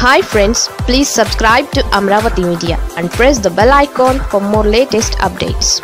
hi friends please subscribe to Amaravati media and press the bell icon for more latest updates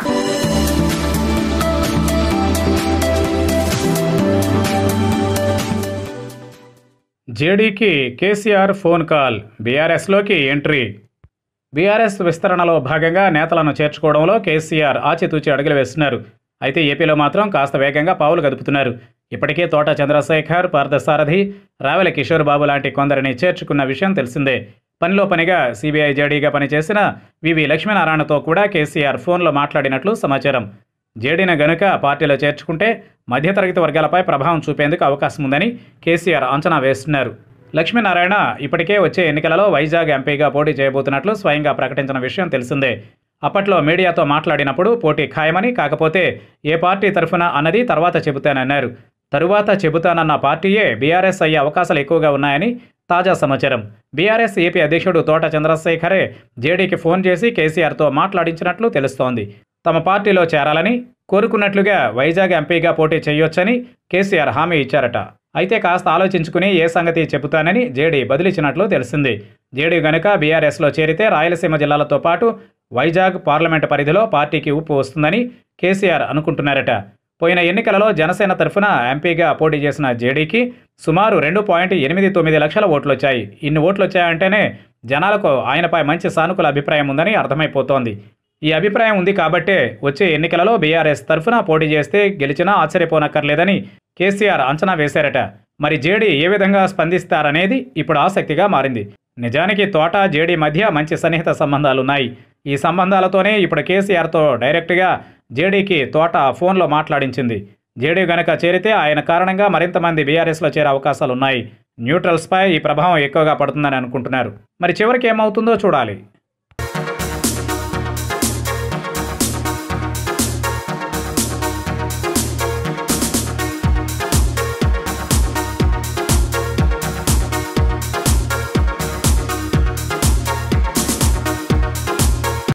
జేడీకి KCR phone call బీఆర్ఎస్లోకి entry BRS విస్తరణలో భాగంగా నేతలను చేర్చుకోవడంలో కేసీఆర్ ఆచితూచి అడుగులు వేస్తున్నారు అయితే ఏపీలో మాత్రం కాస్త వేగంగా పావులు కదుపుతున్నారు ఇప్పటికే తోట చంద్రశేఖర్ పార్థసారథి రావెల కిషోర్ బాబు లాంటి కొందరిని చేర్చుకున్న విషయం తెలిసిందే పనిలో పనిగా సిబిఐ జేడీగా పనిచేసిన వివి లక్ష్మీనారాయణతో కూడా కేసీఆర్ ఫోన్లో మాట్లాడినట్లు సమాచారం జేడీని గనుక పార్టీలో చేర్చుకుంటే మధ్యతరగతి వర్గాలపై ప్రభావం చూపేందుకు అవకాశం ఉందని కేసీఆర్ అంచనా వేస్తున్నారు లక్ష్మీనారాయణ ఇప్పటికే వచ్చే ఎన్నికలలో వైజాగ్ ఎంపీగా పోటీ చేయబోతున్నట్లు స్వయంగా ప్రకటించిన విషయం తెలిసిందే అప్పట్లో మీడియాతో మాట్లాడినప్పుడు పోటీ ఖాయమని కాకపోతే ఏ పార్టీ తరఫున అన్నది తర్వాత చెబుతానన్నారు తరువాత చెబుతానన్న పార్టీయే బీఆర్ఎస్ అయ్యే అవకాశాలు ఎక్కువగా ఉన్నాయని తాజా సమాచారం బీఆర్ఎస్ ఏపీ అధ్యక్షుడు తోట చంద్రశేఖరే జేడీకి ఫోన్ చేసి కేసీఆర్తో మాట్లాడించినట్లు తెలుస్తోంది తమ పార్టీలో చేరాలని కోరుకున్నట్లుగా వైజాగ్ ఎంపీగా పోటీ చేయొచ్చని కేసీఆర్ హామీ ఇచ్చారట అయితే కాస్త ఆలోచించుకుని ఏ సంగతి చెబుతానని జేడీ బదిలిచ్చినట్లు తెలిసింది జేడీ గనుక బీఆర్ఎస్లో చేరితే రాయలసీమ జిల్లాలతో పాటు వైజాగ్ పార్లమెంటు పరిధిలో పార్టీకి ఊపు వస్తుందని కేసీఆర్ అనుకుంటున్నారట పోయిన ఎన్నికలలో జనసేన తరఫున ఎంపీగా పోటీ చేసిన జేడీకి సుమారు రెండు పాయింట్ ఎనిమిది తొమ్మిది లక్షల ఓట్లు వచ్చాయి ఇన్ని ఓట్లు వచ్చాయంటేనే జనాలకు ఆయనపై మంచి సానుకూల అభిప్రాయం ఉందని అర్థమైపోతోంది ఈ అభిప్రాయం ఉంది కాబట్టే వచ్చే ఎన్నికలలో బీఆర్ఎస్ తరఫున పోటీ చేస్తే గెలిచినా ఆశ్చర్యపోనక్కర్లేదని కేసీఆర్ అంచనా వేశారట మరి జేడీ ఏ విధంగా స్పందిస్తారనేది ఇప్పుడు ఆసక్తిగా మారింది నిజానికి తోట జేడీ మధ్య మంచి సన్నిహిత సంబంధాలున్నాయి ఈ సంబంధాలతోనే ఇప్పుడు కేసీఆర్తో డైరెక్ట్గా జేడీకి తోట ఫోన్లో మాట్లాడించింది జేడీ గనక చేరితే ఆయన కారణంగా మరింత మంది బీఆర్ఎస్లో చేరే అవకాశాలున్నాయి న్యూట్రల్స్పై ఈ ప్రభావం ఎక్కువగా పడుతుందని అనుకుంటున్నారు మరి చివరికి ఏమవుతుందో చూడాలి